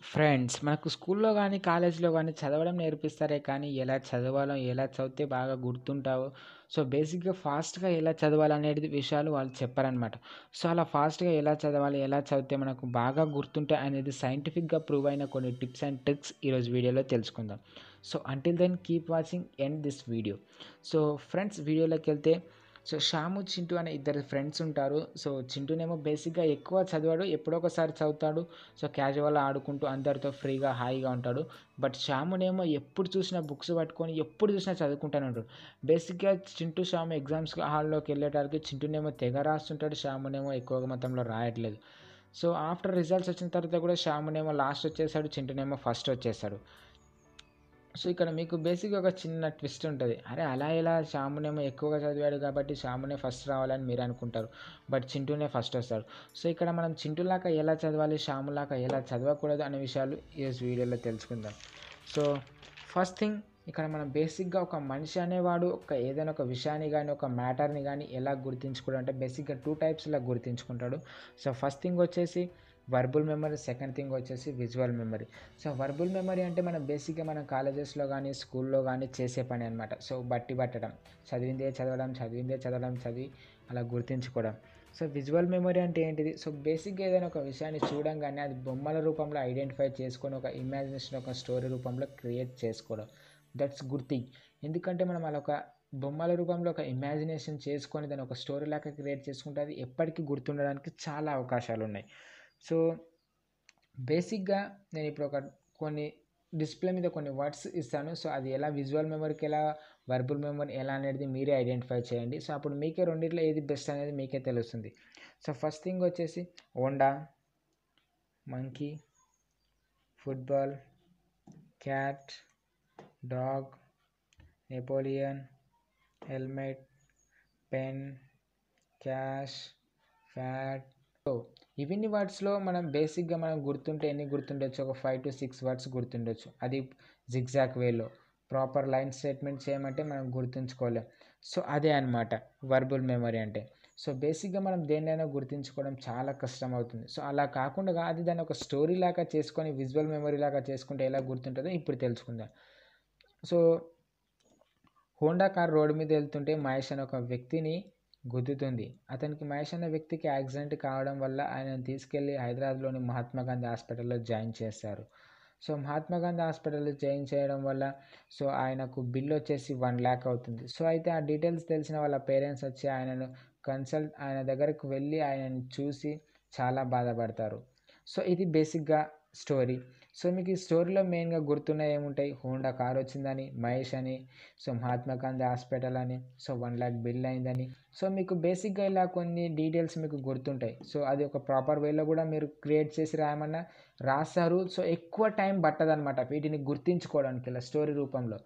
friends మనకు స్కూల్లో కానీ కాలేజ్లో కానీ చదవడం నేర్పిస్తారే కానీ ఎలా చదవాలో ఎలా చదివితే బాగా గుర్తుంటావో సో బేసిక్గా ఫాస్ట్గా ఎలా చదవాలనేది విషయాలు వాళ్ళు చెప్పారనమాట సో అలా ఫాస్ట్గా ఎలా చదవాలి ఎలా చదివితే మనకు బాగా గుర్తుంటాయి అనేది సైంటిఫిక్గా ప్రూవ్ అయిన కొన్ని టిప్స్ అండ్ ట్రిక్స్ ఈరోజు వీడియోలో తెలుసుకుందాం so until then keep watching end this video so friends వీడియోలోకి వెళ్తే సో షాము చింటూ అనే ఇద్దరు ఫ్రెండ్స్ ఉంటారు సో చింటూనేమో బేసిక్గా ఎక్కువ చదివాడు ఎప్పుడో ఒకసారి చదువుతాడు సో క్యాజువల్ ఆడుకుంటూ అందరితో ఫ్రీగా హాయిగా ఉంటాడు బట్ షామునేమో ఎప్పుడు చూసినా బుక్స్ పట్టుకొని ఎప్పుడు చూసినా చదువుకుంటానే ఉంటాడు బేసిక్గా చింటూ షాము ఎగ్జామ్స్ హాల్లోకి వెళ్ళేటానికి చింటూనేమో తెగ రాస్తుంటాడు షామునేమో ఎక్కువ మొత్తంలో రాయట్లేదు సో ఆఫ్టర్ రిజల్ట్స్ వచ్చిన తర్వాత కూడా షామునేమో లాస్ట్ వచ్చేసాడు చింటూనేమో ఫస్ట్ వచ్చేసాడు సో ఇక్కడ మీకు బేసిక్గా ఒక చిన్న ట్విస్ట్ ఉంటుంది అరే అలా ఎలా షామునేమో ఎక్కువగా చదివాడు కాబట్టి షామునే ఫస్ట్ రావాలని మీరు అనుకుంటారు బట్ చింటూనే ఫస్ట్ వస్తాడు సో ఇక్కడ మనం చింటూలాగా ఎలా చదవాలి షాములాగా ఎలా చదవకూడదు అనే విషయాలు ఈ వీడియోలో తెలుసుకుందాం సో ఫస్ట్ థింగ్ ఇక్కడ మనం బేసిక్గా ఒక మనిషి అనేవాడు ఒక ఏదైనా ఒక విషయాన్ని కానీ ఒక మ్యాటర్ని కానీ ఎలా గుర్తించుకోవడం అంటే బేసిక్గా టూ టైప్స్లా గుర్తించుకుంటాడు సో ఫస్ట్ థింగ్ వచ్చేసి వర్బుల్ మెమరీ సెకండ్ థింగ్ వచ్చేసి visual memory so verbal memory అంటే మనం బేసిక్గా మనం కాలేజెస్లో కానీ స్కూల్లో కానీ చేసే పని అనమాట సో బట్టి పట్టడం చదివిందే చదవడం చదివిందే చదవడం చదివి అలా గుర్తించుకోవడం సో విజువల్ మెమరీ అంటే ఏంటిది సో బేసిక్గా ఏదైనా ఒక విషయాన్ని చూడంగానే అది బొమ్మల రూపంలో ఐడెంటిఫై చేసుకొని ఒక ఇమాజినేషన్ ఒక స్టోరీ రూపంలో క్రియేట్ చేసుకోవడం దట్స్ గుడ్ థింగ్ ఎందుకంటే మనం అలా ఒక బొమ్మల రూపంలో ఒక ఇమాజినేషన్ చేసుకొని దాన్ని ఒక స్టోరీ లాగా క్రియేట్ చేసుకుంటే అది ఎప్పటికీ గుర్తుండడానికి చాలా అవకాశాలు ఉన్నాయి సో బేసిక్గా నేను ఇప్పుడు ఒక కొన్ని డిస్ప్లే మీద కొన్ని వర్డ్స్ ఇస్తాను సో అది ఎలా విజువల్ మెమరీకి ఎలా వర్బుల్ మెమరీ ఎలా అనేది మీరే ఐడెంటిఫై చేయండి సో అప్పుడు మీకే రెండిట్లో ఏది బెస్ట్ అనేది మీకే తెలుస్తుంది సో ఫస్ట్ థింగ్ వచ్చేసి ఓండా monkey football cat dog Napoleon helmet pen cash fat so ఇవన్నీ వర్డ్స్లో మనం బేసిక్గా మనం గుర్తుంటే ఎన్ని గుర్తుండొచ్చు ఒక ఫైవ్ టు సిక్స్ వర్డ్స్ గుర్తుండొచ్చు అది జిగ్జాక్ వేలో ప్రాపర్ లైన్ స్టేట్మెంట్ చేయమంటే మనం గుర్తుంచుకోలేం సో అదే అనమాట వర్బుల్ మెమరీ అంటే సో బేసిక్గా మనం దేన్నైనా గుర్తుంచుకోవడం చాలా కష్టం అవుతుంది సో అలా కాకుండా అది దాన్ని ఒక స్టోరీ లాగా చేసుకొని విజువల్ మెమరీ లాగా చేసుకుంటే ఎలా గుర్తుంటుందో ఇప్పుడు తెలుసుకుందాం సో హోండా కార్ రోడ్డు మీద వెళ్తుంటే మహేష్ అనే ఒక వ్యక్తిని గుద్దుతుంది అతనికి మహేష్ అనే వ్యక్తికి యాక్సిడెంట్ కావడం వల్ల ఆయనను తీసుకెళ్లి హైదరాబాద్లోని మహాత్మా గాంధీ హాస్పిటల్లో జాయిన్ చేశారు సో మహాత్మా గాంధీ హాస్పిటల్లో జాయిన్ చేయడం వల్ల సో ఆయనకు బిల్ వచ్చేసి వన్ ల్యాక్ అవుతుంది సో అయితే ఆ డీటెయిల్స్ తెలిసిన వాళ్ళ పేరెంట్స్ వచ్చి ఆయనను కన్సల్ట్ ఆయన దగ్గరకు వెళ్ళి ఆయనను చూసి చాలా బాధపడతారు సో ఇది బేసిక్గా స్టోరీ సో మీకు ఈ స్టోరీలో మెయిన్గా గుర్తున్న ఏముంటాయి హోండా కార్ వచ్చిందని మహేష్ అని సో మహాత్మా గాంధీ హాస్పిటల్ అని సో వన్ ల్యాక్ బిల్ అయిందని సో మీకు బేసిక్గా ఇలా కొన్ని డీటెయిల్స్ మీకు గుర్తుంటాయి సో అది ఒక ప్రాపర్ వేలో కూడా మీరు క్రియేట్ చేసి రాయమన్నా రాస్తారు సో ఎక్కువ టైం పట్టదనమాట వీటిని గుర్తించుకోవడానికి ఇలా స్టోరీ రూపంలో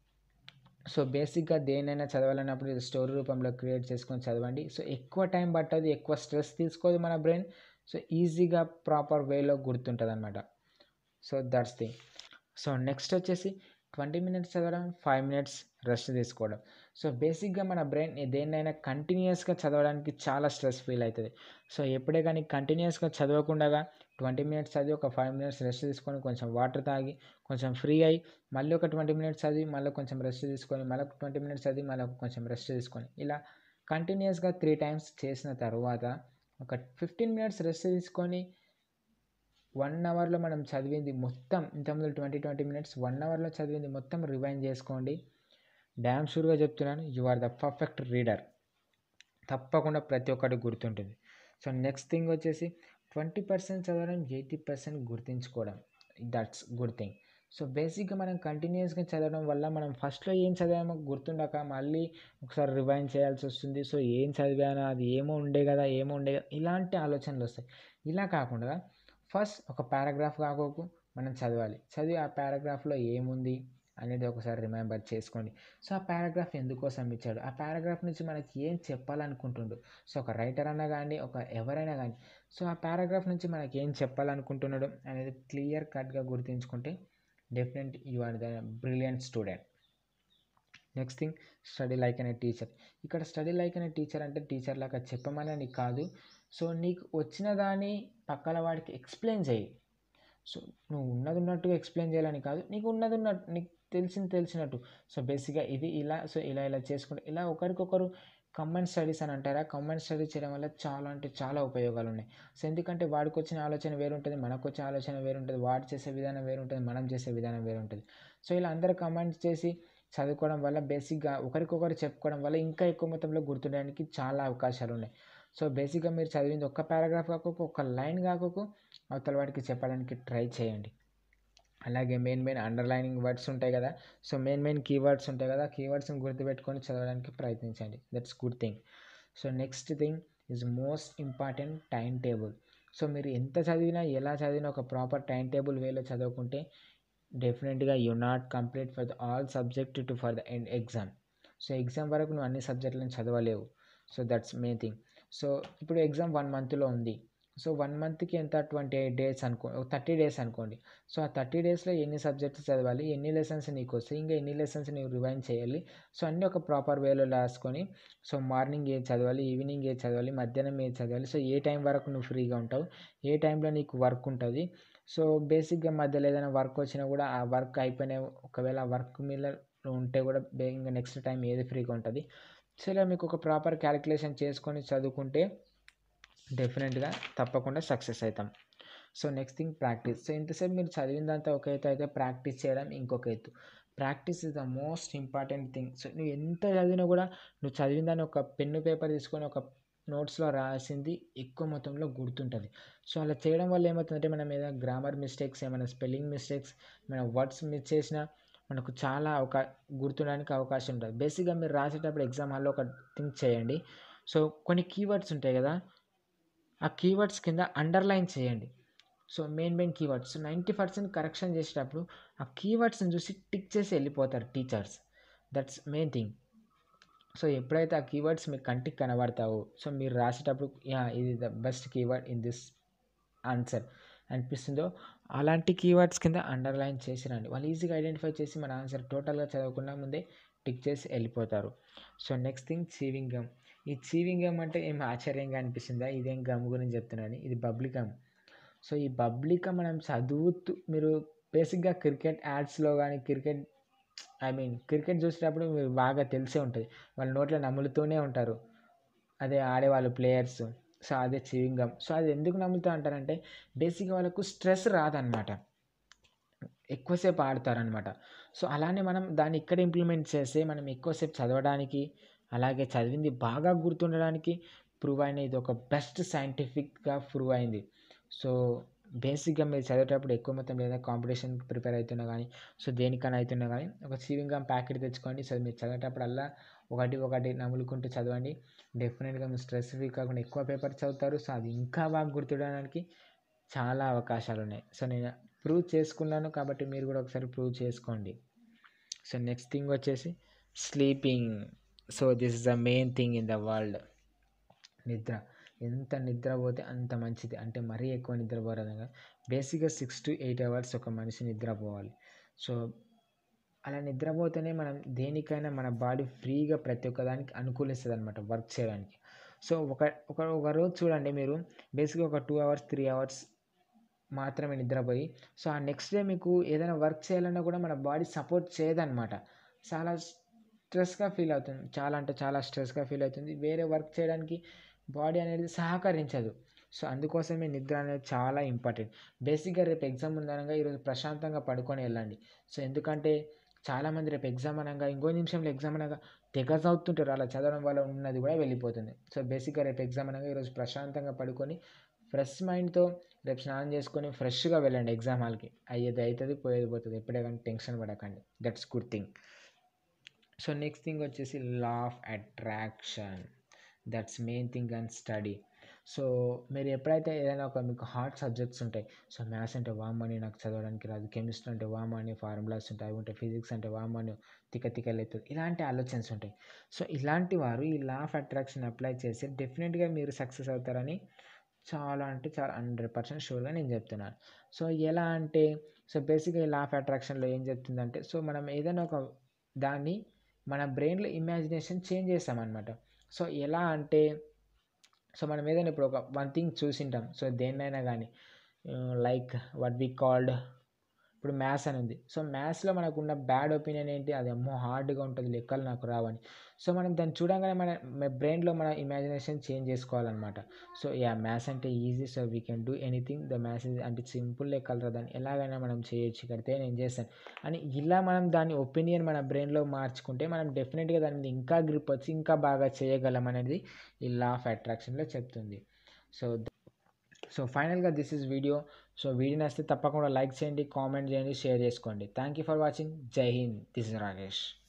సో బేసిక్గా దేనైనా చదవాలన్నప్పుడు ఇది స్టోరీ రూపంలో క్రియేట్ చేసుకొని చదవండి సో ఎక్కువ టైం పట్టదు ఎక్కువ స్ట్రెస్ తీసుకోదు మన బ్రెయిన్ సో ఈజీగా ప్రాపర్ వేలో గుర్తుంటుంది అనమాట so that's thing so next వచ్చేసి ట్వంటీ మినిట్స్ చదవడం ఫైవ్ మినిట్స్ రెస్ట్ తీసుకోవడం సో బేసిక్గా మన బ్రెయిన్ దేన్నైనా కంటిన్యూస్గా చదవడానికి చాలా స్ట్రెస్ ఫీల్ అవుతుంది సో ఎప్పుడే కానీ కంటిన్యూస్గా చదవకుండా ట్వంటీ మినిట్స్ చదివి ఒక ఫైవ్ మినిట్స్ రెస్ట్ తీసుకొని కొంచెం వాటర్ తాగి కొంచెం ఫ్రీ అయ్యి మళ్ళీ ఒక ట్వంటీ మినిట్స్ చదివి మళ్ళీ కొంచెం రెస్ట్ తీసుకొని మళ్ళీ ఒక ట్వంటీ మినిట్స్ చదివి మళ్ళీ కొంచెం రెస్ట్ తీసుకొని ఇలా కంటిన్యూస్గా త్రీ టైమ్స్ చేసిన తర్వాత ఒక ఫిఫ్టీన్ మినిట్స్ రెస్ట్ తీసుకొని వన్ అవర్లో మనం చదివింది మొత్తం ఇంతకుముందు ట్వంటీ ట్వంటీ మినిట్స్ వన్ అవర్లో చదివింది మొత్తం రివైండ్ చేసుకోండి డ్యామ్ షూర్గా చెప్తున్నాను you are the perfect reader తప్పకుండా ప్రతి ఒక్కటి గుర్తుంటుంది సో నెక్స్ట్ థింగ్ వచ్చేసి ట్వంటీ పర్సెంట్ చదవడం ఎయిటీ పర్సెంట్ గుర్తుంచుకోవడం దట్స్ గుడ్ థింగ్ సో బేసిక్గా మనం కంటిన్యూస్గా చదవడం వల్ల మనం ఫస్ట్లో ఏం చదివామో గుర్తుండక మళ్ళీ ఒకసారి రివైండ్ చేయాల్సి వస్తుంది సో ఏం చదివానో అది ఏమో ఉండే కదా ఏమో ఉండే కదా ఇలాంటి ఆలోచనలు వస్తాయి ఇలా కాకుండా ఫస్ట్ ఒక పారాగ్రాఫ్ కాకోకు మనం చదవాలి చదివి ఆ పారాగ్రాఫ్లో ఏముంది అనేది ఒకసారి రిమెంబర్ చేసుకోండి సో ఆ పారాగ్రాఫ్ ఎందుకోసం ఇచ్చాడు ఆ పారాగ్రాఫ్ నుంచి మనకి ఏం చెప్పాలనుకుంటుండు సో ఒక రైటర్ అన్నా కానీ ఒక ఎవరైనా కానీ సో ఆ పారాగ్రాఫ్ నుంచి మనకి ఏం చెప్పాలనుకుంటున్నాడు అనేది క్లియర్ కట్గా గుర్తుంచుకుంటే definite you are the brilliant student next thing study like అనే టీచర్ ఇక్కడ స్టడీ లైక్ అనే టీచర్ అంటే టీచర్ లాగా చెప్పమని కాదు సో నీకు వచ్చిన దాన్ని పక్కన వాడికి ఎక్స్ప్లెయిన్ చేయి సో నువ్వు ఉన్నది ఉన్నట్టుగా ఎక్స్ప్లెయిన్ చేయాలని కాదు నీకు ఉన్నది ఉన్నట్టు నీకు తెలిసింది తెలిసినట్టు సో బేసిక్గా ఇది ఇలా సో ఇలా ఇలా చేసుకుంటే ఇలా ఒకరికొకరు కంబైన్ స్టడీస్ అని అంటారా కంబైన్ స్టడీ చేయడం వల్ల చాలా అంటే చాలా ఉపయోగాలు ఉన్నాయి సో ఎందుకంటే వాడికి వచ్చిన ఆలోచన వేరు ఉంటుంది మనకు వచ్చే ఆలోచన వేరు ఉంటుంది వాడు చేసే విధానం వేరు ఉంటుంది మనం చేసే విధానం వేరు ఉంటుంది సో ఇలా అందరు కంబైన్ చేసి చదువుకోవడం వల్ల బేసిక్గా ఒకరికొకరు చెప్పుకోవడం వల్ల ఇంకా ఎక్కువ మొత్తంలో గుర్తుండడానికి చాలా అవకాశాలు ఉన్నాయి సో బేసిక్గా మీరు చదివింది ఒక్క పారాగ్రాఫ్ కాకపోతే ఒక లైన్ కాకపోతే అవతల వాడికి చెప్పడానికి ట్రై చేయండి అలాగే మెయిన్ మెయిన్ అండర్లైనింగ్ వర్డ్స్ ఉంటాయి కదా సో మెయిన్ మెయిన్ కీవర్డ్స్ ఉంటాయి కదా కీవర్డ్స్ని గుర్తుపెట్టుకొని చదవడానికి ప్రయత్నించండి that's good thing so next thing is most important time table so మీరు ఎంత చదివినా ఎలా చదివినా ఒక ప్రాపర్ టైం టేబుల్ వేలో చదువుకుంటే డెఫినెట్గా you not complete for the all subject to for the end exam so exam వరకు నువ్వు అన్ని సబ్జెక్టులను చదవలేవు so that's main thing so ఇప్పుడు ఎగ్జామ్ వన్ మంత్లో ఉంది సో వన్ మంత్కి ఎంత ట్వంటీ ఎయిట్ డేస్ అనుకో థర్టీ డేస్ అనుకోండి సో ఆ థర్టీ డేస్లో ఎన్ని సబ్జెక్ట్స్ చదవాలి ఎన్ని లెసన్స్ నీకు వస్తాయి ఇంకా ఎన్ని లెసన్స్ నీకు రివైన్ చేయాలి సో అన్నీ ఒక ప్రాపర్ వేలో రాసుకొని సో మార్నింగ్ ఏది చదవాలి ఈవినింగ్ ఏది చదవాలి మధ్యాహ్నం ఏది చదవాలి సో ఏ టైం వరకు నువ్వు ఫ్రీగా ఉంటావు ఏ టైంలో నీకు వర్క్ ఉంటుంది సో బేసిక్గా మధ్యలో ఏదైనా వర్క్ వచ్చినా కూడా ఆ వర్క్ అయిపోయిన ఒకవేళ ఆ వర్క్ మీద ఉంటే కూడా ఇంకా నెక్స్ట్ టైం ఏది ఫ్రీగా ఉంటుంది సో ఇలా మీకు ఒక ప్రాపర్ క్యాలిక్యులేషన్ చేసుకొని చదువుకుంటే డెఫినెట్గా తప్పకుండా సక్సెస్ అవుతాం so next thing practice so ఇంతసేపు మీరు చదివిందంతా ఒక ఎత్తు అయితే ప్రాక్టీస్ చేయడం ఇంకొక ఎత్తు practice is the most important thing so నువ్వు ఎంత చదివినా కూడా నువ్వు చదివిందని ఒక పెన్ను పేపర్ తీసుకొని ఒక నోట్స్లో రాసింది ఎక్కువ మొత్తంలో గుర్తుంటుంది సో అలా చేయడం వల్ల ఏమవుతుందంటే మనం ఏదైనా గ్రామర్ మిస్టేక్స్ ఏమైనా స్పెల్లింగ్ మిస్టేక్స్ ఏమైనా వర్డ్స్ మిస్ చేసినా మనకు చాలా అవకా గుర్తుండడానికి అవకాశం ఉంటుంది బేసిక్గా మీరు రాసేటప్పుడు ఎగ్జామ్ హాల్లో ఒక థింగ్ చేయండి సో కొన్ని కీవర్డ్స్ ఉంటాయి కదా ఆ కీవర్డ్స్ కింద అండర్లైన్ చేయండి so main main keywords ninety percent correction చేసేటప్పుడు ఆ కీవర్డ్స్ని చూసి టిక్ చేసి వెళ్ళిపోతారు teachers that's main thing so ఎప్పుడైతే ఆ కీవర్డ్స్ మీకు కంటికి కనబడతావో సో మీరు రాసేటప్పుడు యా ఇది the best keyword in this answer అనిపిస్తుందో అలాంటి కీవర్డ్స్ కింద అండర్లైన్ చేసి రండి వాళ్ళు ఈజీగా ఐడెంటిఫై చేసి మన ఆన్సర్ టోటల్గా చదవకుండా ముందే టిక్ చేసి వెళ్ళిపోతారు so next thing chewing gum ఈ చీవింగ్ గమ్ అంటే ఏం ఆశ్చర్యంగా అనిపిస్తుందా ఇదేం గమ్ గురించి చెప్తున్నాను ఇది బబ్లిక్ గమ్ సో ఈ బబ్లిక్ గమ్ మనం చదువుతూ మీరు బేసిక్గా క్రికెట్ యాడ్స్లో కానీ క్రికెట్ ఐ మీన్ క్రికెట్ చూసేటప్పుడు మీరు బాగా తెలిసే ఉంటుంది వాళ్ళ నోట్లో నములుతూనే ఉంటారు అదే ఆడేవాళ్ళు ప్లేయర్స్ సో అదే చీవింగ్ గమ్ సో అది ఎందుకు నమ్ముతూ అంటారంటే బేసిక్గా వాళ్ళకు స్ట్రెస్ రాదనమాట ఎక్కువసేపు ఆడతారనమాట సో అలానే మనం దాన్ని ఇక్కడ ఇంప్లిమెంట్ చేస్తే మనం ఎక్కువసేపు చదవడానికి అలాగే చదివింది బాగా గుర్తుండడానికి ప్రూవ్ అయిన ఇది ఒక బెస్ట్ సైంటిఫిక్గా ప్రూవ్ అయింది సో బేసిక్గా మీరు చదివేటప్పుడు ఎక్కువ మొత్తం లేదా కాంపిటీషన్ ప్రిపేర్ అవుతున్నా కానీ సో దేనికైనా అవుతున్నా కానీ ఒక చీవింగ్ గమ్ ప్యాకెట్ తెచ్చుకోండి సో మీరు చదివేటప్పుడల్లా ఒకటి ఒకటి నములుకుంటూ చదవండి డెఫినెట్గా మీరు స్ట్రెస్ ఫ్రీ కాకుండా ఎక్కువ పేపర్ చదువుతారు సో అది ఇంకా బాగా గుర్తుండడానికి చాలా అవకాశాలు ఉన్నాయి సో నేను ప్రూవ్ చేసుకున్నాను కాబట్టి మీరు కూడా ఒకసారి ప్రూవ్ చేసుకోండి సో నెక్స్ట్ థింగ్ వచ్చేసి sleeping so this is the main thing in the world నిద్ర ఎంత నిద్ర పోతే అంత మంచిది అంటే మరీ ఎక్కువ నిద్రపోరాదు కదా బేసిక్గా సిక్స్ టు ఎయిట్ అవర్స్ ఒక మనిషి నిద్రపోవాలి సో అలా నిద్రపోతేనే మనం దేనికైనా మన బాడీ ఫ్రీగా ప్రతి ఒక్కదానికి అనుకూలిస్తుంది అనమాట వర్క్ చేయడానికి సో ఒక ఒక ఒక రోజు చూడండి మీరు బేసిక్గా ఒక టూ అవర్స్ త్రీ అవర్స్ మాత్రమే నిద్రపోయి సో ఆ నెక్స్ట్ డే మీకు ఏదైనా వర్క్ చేయాలన్నా కూడా మన బాడీ సపోర్ట్ చేయదన్నమాట చాలా స్ట్రెస్గా ఫీల్ అవుతుంది చాలా అంటే చాలా స్ట్రెస్గా ఫీల్ అవుతుంది వేరే వర్క్ చేయడానికి బాడీ అనేది సహకరించదు సో అందుకోసమే నిద్ర అనేది చాలా ఇంపార్టెంట్ బేసిక్గా రేపు ఎగ్జామ్ ఉందనగా ఈరోజు ప్రశాంతంగా పడుకొని వెళ్ళండి సో ఎందుకంటే చాలామంది రేపు ఎగ్జామ్ అనగా ఇంకో నిమిషంలో ఎగ్జామ్ అనగా తెగ చదువుతుంటారు అలా చదవడం వల్ల ఉన్నది కూడా వెళ్ళిపోతుంది సో బేసిక్గా రేపు ఎగ్జామ్ అనగా ఈరోజు ప్రశాంతంగా పడుకొని ఫ్రెష్ మైండ్తో రేపు స్నానం చేసుకొని ఫ్రెష్గా వెళ్ళండి ఎగ్జామ్ హాల్కి అయ్యేది అవుతుంది పోయేది పోతుంది ఎప్పుడే కానీ టెన్షన్ పడకండి that's good thing so next thing వచ్చేసి law of attraction that's main thing and study so మీరు ఎప్పుడైతే ఏదైనా ఒక మీకు హార్డ్ సబ్జెక్ట్స్ ఉంటాయి సో మ్యాథ్స్ అంటే వామ్ అని నాకు చదవడానికి రాదు కెమిస్ట్రీ అంటే వామ్ అని ఫార్ములాస్ ఉంటాయి అవి ఉంటాయి ఫిజిక్స్ అంటే వామ్ అని తిక్క తిక్కలవుతుంది ఇలాంటి ఆలోచనస్ ఉంటాయి సో ఇలాంటి వారు ఈ లా ఆఫ్ అట్రాక్షన్ అప్లై చేసి డెఫినెట్గా మీరు సక్సెస్ అవుతారని చాలా అంటే చాలా హండ్రెడ్ పర్సెంట్ షూర్గా నేను చెప్తున్నాను సో ఎలా అంటే సో బేసిక్గా ఈ లా ఆఫ్ అట్రాక్షన్లో ఏం చెప్తుందంటే సో మనం ఏదైనా ఒక దాన్ని మన బ్రెయిన్లో ఇమాజినేషన్ చేంజ్ చేస్తామన్నమాట సో ఎలా అంటే సో మనం ఏదైనా ఇప్పుడు ఒక వన్ థింగ్ చూసింటాం సో దేన్నైనా కానీ లైక్ వాట్ వి కాల్డ్ ఇప్పుడు మ్యాథ్స్ అని ఉంది సో మ్యాథ్స్లో మనకున్న బ్యాడ్ ఒపీనియన్ ఏంటి అది అమ్మో హార్డ్గా ఉంటుంది లెక్కలు నాకు రావని సో మనం దాన్ని చూడగానే మన బ్రెయిన్లో మన ఇమాజినేషన్ చేంజ్ చేసుకోవాలన్నమాట సో యా మ్యాథ్స్ అంటే easy so we can do anything the maths is అంటే సింపుల్ లెక్కలు రా దాన్ని ఎలాగైనా మనం చేయొచ్చు కడితే నేను చేస్తాను అని ఇలా మనం దాని ఒపీనియన్ మన బ్రెయిన్లో మార్చుకుంటే మనం డెఫినెట్గా దాని మీద ఇంకా గ్రిప్ వచ్చి ఇంకా బాగా చేయగలం అనేది ఈ లా ఆఫ్ అట్రాక్షన్లో చెప్తుంది సో సో ఫైనల్గా this is video so video నచ్చితే తప్పకుండా లైక్ చేయండి కామెంట్ చేయండి షేర్ చేసుకోండి థ్యాంక్ యూ ఫర్ వాచింగ్ జై హింద్ దిస్ ఇస్ రాకేష్